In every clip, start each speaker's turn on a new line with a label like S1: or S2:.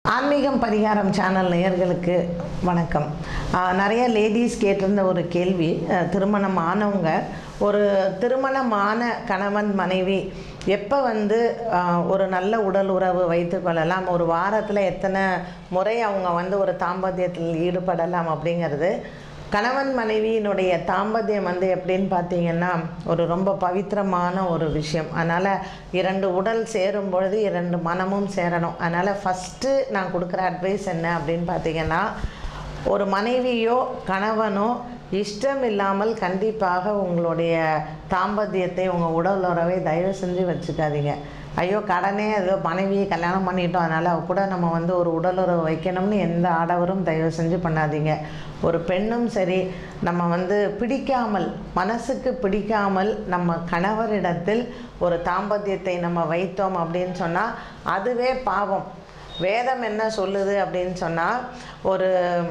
S1: ஆன்மீகம் பரிகாரம் சேனல் நேயர்களுக்கு வணக்கம் ஆஹ் நிறைய லேடிஸ் கேட்டிருந்த ஒரு கேள்வி அஹ் திருமணம் ஆனவங்க ஒரு திருமணமான கணவன் மனைவி எப்போ வந்து ஆஹ் ஒரு நல்ல உடல் உறவு வைத்து கொள்ளலாம் ஒரு வாரத்தில் எத்தனை முறை அவங்க வந்து ஒரு தாம்பத்தியத்தில் ஈடுபடலாம் அப்படிங்கிறது கணவன் மனைவியினுடைய தாம்பத்தியம் வந்து எப்படின்னு பார்த்தீங்கன்னா ஒரு ரொம்ப பவித்திரமான ஒரு விஷயம் அதனால் இரண்டு உடல் சேரும் பொழுது இரண்டு மனமும் சேரணும் அதனால் ஃபஸ்ட்டு நான் கொடுக்குற அட்வைஸ் என்ன அப்படின்னு பார்த்தீங்கன்னா ஒரு மனைவியோ கணவனோ இஷ்டம் இல்லாமல் கண்டிப்பாக உங்களுடைய தாம்பத்தியத்தை உங்கள் உடல் உறவை தயவு செஞ்சு வச்சுக்காதீங்க ஐயோ கடனே ஏதோ மனைவியை கல்யாணம் பண்ணிட்டோம் அதனால் அவ கூட நம்ம வந்து ஒரு உடலுறவு வைக்கணும்னு எந்த ஆடவரும் தயவு செஞ்சு பண்ணாதீங்க ஒரு பெண்ணும் சரி நம்ம வந்து பிடிக்காமல் மனசுக்கு பிடிக்காமல் நம்ம கணவரிடத்தில் ஒரு தாம்பத்தியத்தை நம்ம வைத்தோம் அப்படின்னு சொன்னால் அதுவே பாவம் வேதம் என்ன சொல்லுது அப்படின்னு சொன்னால் ஒரு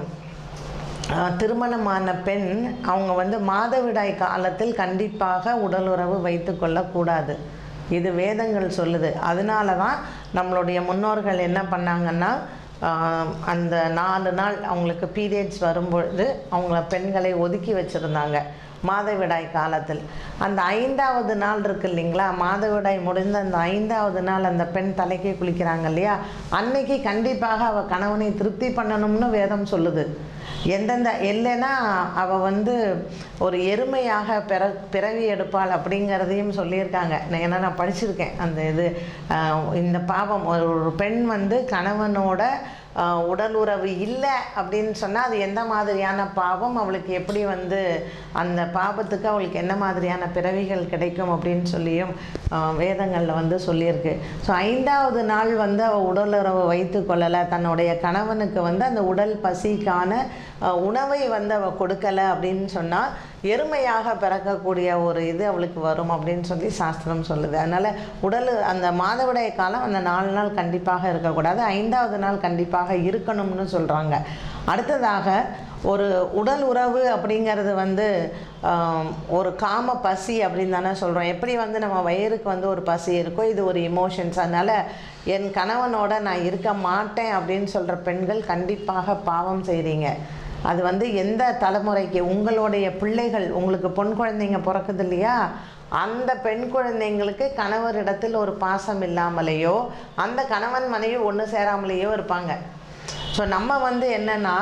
S1: ஆஹ், திருமணமான பெண் அவங்க வந்து மாதவிடாய் காலத்தில் கண்டிப்பாக உடலுறவு வைத்து கொள்ளக்கூடாது இது வேதங்கள் சொல்லுது அதனால தான் நம்மளுடைய முன்னோர்கள் என்ன பண்ணாங்கன்னா ஆஹ், அந்த நாலு நாள் அவங்களுக்கு பீரியட்ஸ் வரும்பொழுது அவங்கள பெண்களை ஒதுக்கி வச்சுருந்தாங்க மாதவிடாய் காலத்தில் அந்த ஐந்தாவது நாள் இருக்கு இல்லைங்களா மாதவிடாய் முடிந்த அந்த ஐந்தாவது நாள் அந்த பெண் தலைக்கு குளிக்கிறாங்க இல்லையா அன்னைக்கு கண்டிப்பாக அவள் கணவனை திருப்தி பண்ணணும்னு வேதம் சொல்லுது எந்தெந்த இல்லைன்னா அவள் வந்து ஒரு எருமையாக பிற பிறவி எடுப்பாள் அப்படிங்கிறதையும் சொல்லியிருக்காங்க நான் ஏன்னா நான் படிச்சிருக்கேன் அந்த இது ஆஹ், இந்த பாவம் ஒரு ஒரு பெண் வந்து கணவனோட ஆஹ், உடல் உறவு இல்லை அப்படின்னு சொன்னால் அது எந்த மாதிரியான பாவம் அவளுக்கு எப்படி வந்து அந்த பாவத்துக்கு அவளுக்கு என்ன மாதிரியான பிறவிகள் கிடைக்கும் அப்படின்னு சொல்லியும் ஆஹ், வேதங்களில் வந்து சொல்லியிருக்கு ஸோ ஐந்தாவது நாள் வந்து அவள் உடலுறவு வைத்து கொள்ளலை தன்னுடைய கணவனுக்கு வந்து அந்த உடல் பசிக்கான ஆஹ், உணவை வந்து அவள் கொடுக்கலை அப்படின்னு சொன்னால் எருமையாக பிறக்கக்கூடிய ஒரு இது அவளுக்கு வரும் அப்படின்னு சொல்லி சாஸ்திரம் சொல்லுது அதனால் உடல் அந்த மாதவிடாய் காலம் அந்த நாலு நாள் கண்டிப்பாக இருக்கக்கூடாது ஐந்தாவது நாள் கண்டிப்பாக இருக்கணும்னு சொல்கிறாங்க அடுத்ததாக ஒரு உடல் உறவு அப்படிங்கிறது வந்து ஆம், ஒரு காம பசி அப்படின்னு தானே சொல்கிறோம் எப்படி வந்து நம்ம வயிறுக்கு வந்து ஒரு பசி இருக்கோ இது ஒரு இமோஷன்ஸ் அதனால் என் கணவனோட நான் இருக்க மாட்டேன் அப்படின்னு சொல்கிற பெண்கள் கண்டிப்பாக பாவம் செய்கிறீங்க அது வந்து எந்த தலைமுறைக்கு உங்களுடைய பிள்ளைகள் உங்களுக்கு பொன் குழந்தைங்க பிறக்குது இல்லையா அந்த பெண் குழந்தைங்களுக்கு கணவரிடத்தில் ஒரு பாசம் இல்லாமலேயோ அந்த கணவன் மனைவி ஒன்று சேராமலேயோ இருப்பாங்க ஸோ நம்ம வந்து என்னென்னா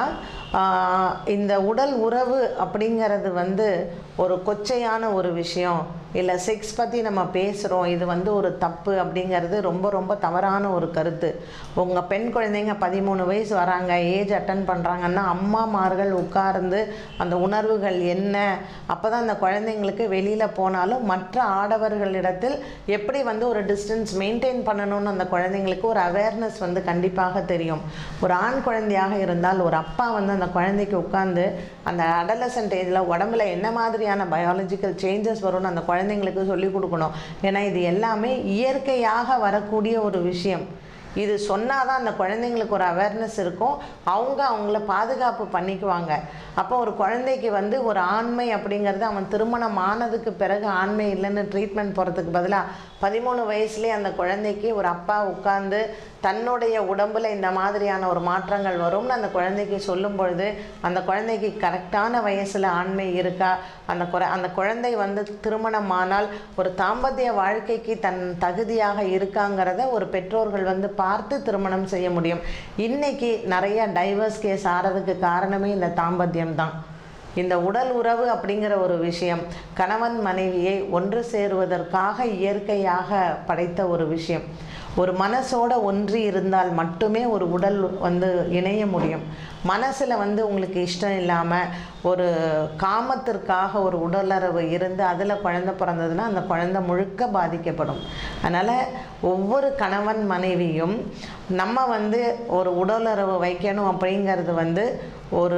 S1: ஆஹ், இந்த உடல் உறவு அப்படிங்கிறது வந்து ஒரு கொச்சையான ஒரு விஷயம் இல்லை செக்ஸ் பற்றி நம்ம பேசுகிறோம் இது வந்து ஒரு தப்பு அப்படிங்கிறது ரொம்ப ரொம்ப தவறான ஒரு கருத்து உங்கள் பெண் குழந்தைங்க பதிமூணு வயசு வராங்க ஏஜ் அட்டன் பண்ணுறாங்கன்னா அம்மாமார்கள் உட்கார்ந்து அந்த உணர்வுகள் என்ன அப்போ தான் அந்த குழந்தைங்களுக்கு வெளியில் போனாலும் மற்ற ஆடவர்களிடத்தில் எப்படி வந்து ஒரு டிஸ்டன்ஸ் மெயின்டைன் பண்ணணும்னு அந்த குழந்தைங்களுக்கு ஒரு அவேர்னஸ் வந்து கண்டிப்பாக தெரியும் ஒரு ஆண் குழந்தையாக இருந்தால் ஒரு அப்பா வந்து அந்த குழந்தைக்கு உட்காந்து அந்த அடலசன்ட் ஏஜில் உடம்புல என்ன மாதிரியான பயாலஜிக்கல் சேஞ்சஸ் வரும்னு அந்த குழந்தைங்களுக்கு சொல்லிக் கொடுக்கணும் ஏன்னா இது எல்லாமே இயற்கையாக வரக்கூடிய ஒரு விஷயம் இது சொன்னால் தான் அந்த குழந்தைங்களுக்கு ஒரு அவேர்னஸ் இருக்கும் அவங்க அவங்கள பாதுகாப்பு பண்ணிக்குவாங்க அப்போ ஒரு குழந்தைக்கு வந்து ஒரு ஆண்மை அப்படிங்கிறது அவன் திருமணம் ஆனதுக்கு பிறகு ஆண்மை இல்லைன்னு ட்ரீட்மெண்ட் போகிறதுக்கு பதிலாக பதிமூணு வயசுலேயே அந்த குழந்தைக்கு ஒரு அப்பா உட்காந்து தன்னுடைய உடம்புல இந்த மாதிரியான ஒரு மாற்றங்கள் வரும்னு அந்த குழந்தைக்கு சொல்லும் பொழுது அந்த குழந்தைக்கு கரெக்டான வயசில் ஆண்மை இருக்கா அந்த குறை அந்த குழந்தை வந்து திருமணம் ஆனால் ஒரு தாம்பத்திய வாழ்க்கைக்கு தன் தகுதியாக இருக்காங்கிறத ஒரு பெற்றோர்கள் வந்து பார்த்து திருமணம் செய்ய முடியும் இன்னைக்கு நிறைய டைவர்ஸ் கேஸ் ஆறதுக்கு காரணமே இந்த தாம்பத்தியம் தான் இந்த உடல் உறவு அப்படிங்கிற ஒரு விஷயம் கணவன் மனைவியை ஒன்று சேருவதற்காக இயற்கையாக படைத்த ஒரு விஷயம் ஒரு மனசோட ஒன்றி இருந்தால் மட்டுமே ஒரு உடல் வந்து இணைய முடியும் மனசில் வந்து உங்களுக்கு இஷ்டம் இல்லாமல் ஒரு காமத்திற்காக ஒரு உடலுறவு இருந்து அதில் குழந்தை பிறந்ததுன்னா அந்த குழந்தை முழுக்க பாதிக்கப்படும் அதனால் ஒவ்வொரு கணவன் மனைவியும் நம்ம வந்து ஒரு உடலுறவு வைக்கணும் அப்படிங்கிறது வந்து ஒரு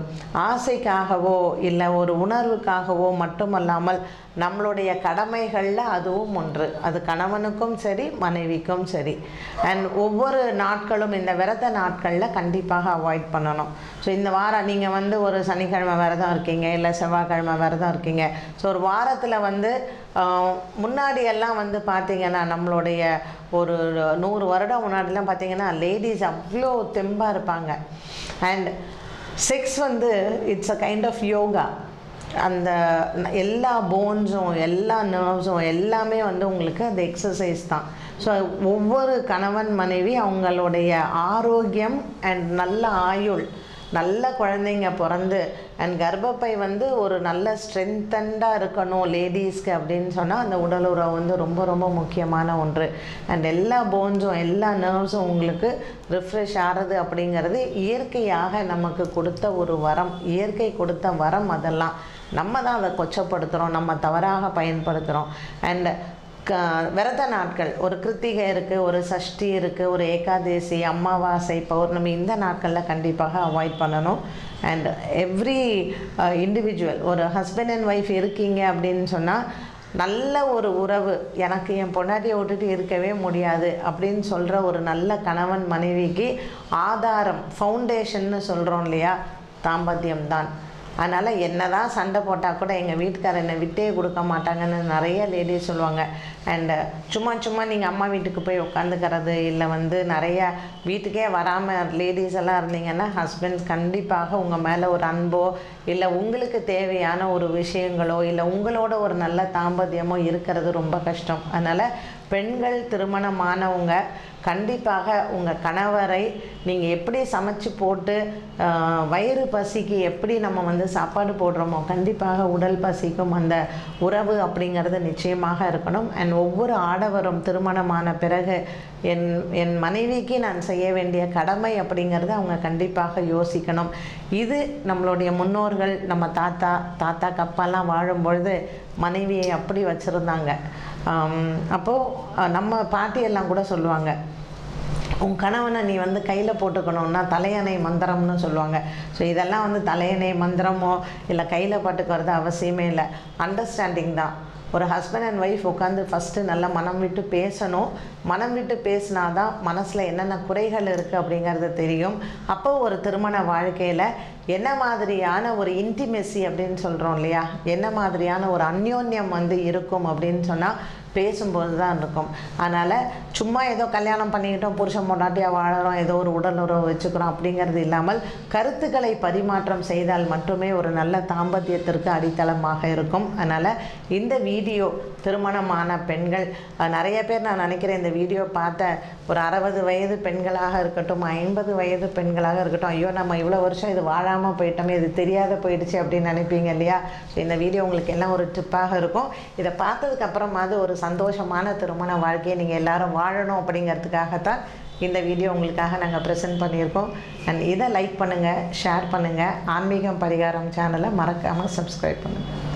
S1: ஆசைக்காகவோ இல்லை ஒரு உணர்வுக்காகவோ மட்டுமல்லாமல் நம்மளுடைய கடமைகளில் அதுவும் ஒன்று அது கணவனுக்கும் சரி மனைவிக்கும் சரி அண்ட் ஒவ்வொரு நாட்களும் இந்த விரத நாட்களில் கண்டிப்பாக அவாய்ட் பண்ணணும் ஸோ இந்த வாரம் நீங்கள் வந்து ஒரு சனிக்கிழமை விரதம் இருக்கீங்க இல்லை செவ்வாய்க்கிழமை விரதம் இருக்கீங்க ஸோ ஒரு வாரத்தில் வந்து ஆஹ், முன்னாடி எல்லாம் வந்து பார்த்தீங்கன்னா நம்மளுடைய ஒரு நூறு வருடம் முன்னாடிலாம் பார்த்தீங்கன்னா லேடிஸ் அவ்வளோ தெம்பாக இருப்பாங்க அண்ட் செக்ஸ் வந்து it's a kind of yoga அந்த ந- எல்லா போன்ஸும் எல்லா நர்வ்ஸும் எல்லாமே வந்து உங்களுக்கு அந்த எக்ஸசைஸ் தான் ஸோ ஒவ்வொரு கணவன் மனைவி அவங்களுடைய ஆரோக்கியம் அண்ட் நல்ல ஆயுள் நல்ல குழந்தைங்க பிறந்து அண்ட் கர்ப்பப்பை வந்து ஒரு நல்ல ஸ்ட்ரென்தண்டாக இருக்கணும் லேடிஸ்க்கு அப்படின்னு சொன்னால் அந்த உடல் உறவு வந்து ரொம்ப ரொம்ப முக்கியமான ஒன்று அண்ட் எல்லா போன்ஸும் எல்லா நர்வ்ஸும் உங்களுக்கு ரிஃப்ரெஷ் ஆகிறது அப்படிங்கிறது இயற்கையாக நமக்கு கொடுத்த ஒரு வரம் இயற்கை கொடுத்த வரம் அதெல்லாம் நம்ம தான் அதை கொச்சப்படுத்துகிறோம் நம்ம தவறாக பயன்படுத்துகிறோம் அண்ட் க விரத நாட்கள் ஒரு கிருத்திகை இருக்குது ஒரு சஷ்டி இருக்குது ஒரு ஏகாதேசி அமாவாசை பௌர்ணமி இந்த நாட்களில் கண்டிப்பாக அவாய்ட் பண்ணணும் அண்ட் எவ்ரி இண்டிவிஜுவல் ஒரு ஹஸ்பண்ட் அண்ட் ஒய்ஃப் இருக்கீங்க அப்படின்னு சொன்னால் நல்ல ஒரு உறவு எனக்கு என் பொண்டாட்டியை விட்டுட்டு இருக்கவே முடியாது அப்படின்னு சொல்கிற ஒரு நல்ல கணவன் மனைவிக்கு ஆதாரம் ஃபவுண்டேஷன்னு சொல்கிறோம் இல்லையா தாம்பத்தியம் தான் அதனால் என்ன தான் சண்டை போட்டால் கூட எங்கள் வீட்டுக்காரர் என்னை விட்டே கொடுக்க மாட்டாங்கன்னு நிறைய லேடிஸ் சொல்லுவாங்க அண்டு சும்மா சும்மா நீங்கள் அம்மா வீட்டுக்கு போய் உட்காந்துக்கிறது இல்லை வந்து நிறைய வீட்டுக்கே வராமல் லேடிஸ் எல்லாம் இருந்தீங்கன்னா ஹஸ்பண்ட் கண்டிப்பாக உங்கள் மேலே ஒரு அன்போ இல்லை உங்களுக்கு தேவையான ஒரு விஷயங்களோ இல்லை உங்களோட ஒரு நல்ல தாம்பத்தியமோ இருக்கிறது ரொம்ப கஷ்டம் அதனால் பெண்கள் திருமணமானவங்க கண்டிப்பாக உங்கள் கணவரை நீங்கள் எப்படி சமைச்சு போட்டு ஆஹ், வயிறு பசிக்கு எப்படி நம்ம வந்து சாப்பாடு போடுறோமோ கண்டிப்பாக உடல் பசிக்கும் அந்த உறவு அப்படிங்கிறது நிச்சயமாக இருக்கணும் அண்ட் ஒவ்வொரு ஆடவரும் திருமணமான பிறகு என் என் மனைவிக்கு நான் செய்ய வேண்டிய கடமை அப்படிங்கிறத அவங்க கண்டிப்பாக யோசிக்கணும் இது நம்மளுடைய முன்னோர்கள் நம்ம தாத்தா தாத்தா கப்பாலாம் வாழும் பொழுது மனைவியை அப்படி வச்சுருந்தாங்க அப்போது நம்ம பாட்டியெல்லாம் கூட சொல்லுவாங்க உன் கணவனை நீ வந்து கையில் போட்டுக்கணும்னா தலையணை மந்திரம்னு சொல்லுவாங்க ஸோ இதெல்லாம் வந்து தலையணை மந்திரமோ இல்லை கையில் போட்டுக்கிறது அவசியமே இல்லை அண்டர்ஸ்டாண்டிங் தான் ஒரு ஹஸ்பண்ட் அண்ட் ஒய்ஃப் உட்காந்து ஃபஸ்ட்டு நல்லா மனம் விட்டு பேசணும் மனம் விட்டு பேசினா தான் மனசில் என்னென்ன குறைகள் இருக்குது அப்படிங்கிறது தெரியும் அப்போ ஒரு திருமண வாழ்க்கையில் என்ன மாதிரியான ஒரு இன்டிமெசி அப்படின்னு சொல்கிறோம் இல்லையா என்ன மாதிரியான ஒரு அந்யோன்யம் வந்து இருக்கும் அப்படின்னு சொன்னால் பேசும்போது தான் இருக்கும் அதனால் சும்மா ஏதோ கல்யாணம் பண்ணிக்கிட்டோம் புருஷன் பொண்டாட்டியாக வாழறோம் ஏதோ ஒரு உடல் உறவு வச்சுக்கிறோம் அப்படிங்கிறது இல்லாமல் கருத்துக்களை பரிமாற்றம் செய்தால் மட்டுமே ஒரு நல்ல தாம்பத்தியத்திற்கு அடித்தளமாக இருக்கும் அதனால் இந்த வீடியோ திருமணமான பெண்கள் அஹ், நிறைய பேர் நான் நினைக்கிறேன் இந்த வீடியோ பார்த்த ஒரு அறுபது வயது பெண்களாக இருக்கட்டும் ஐம்பது வயது பெண்களாக இருக்கட்டும் ஐயோ நம்ம இவ்வளோ வருஷம் இது வாழாமல் போயிட்டோமே இது தெரியாத போயிடுச்சு அப்படின்னு நினைப்பீங்க இல்லையா ஸோ இந்த வீடியோ உங்களுக்கு எல்லாம் ஒரு டிப்பாக இருக்கும் இதை பார்த்ததுக்கு அப்புறமாவது ஒரு சந்தோஷமான திருமண வாழ்க்கையை நீங்கள் எல்லாரும் வாழணும் அப்படிங்கிறதுக்காகத்தான் இந்த வீடியோ உங்களுக்காக நாங்கள் ப்ரெசென்ட் பண்ணியிருக்கோம் அண்ட் இதை லைக் பண்ணுங்கள் ஷேர் பண்ணுங்கள் ஆன்மீகம் பரிகாரம் சேனலை மறக்காமல் சப்ஸ்கிரைப் பண்ணுங்கள்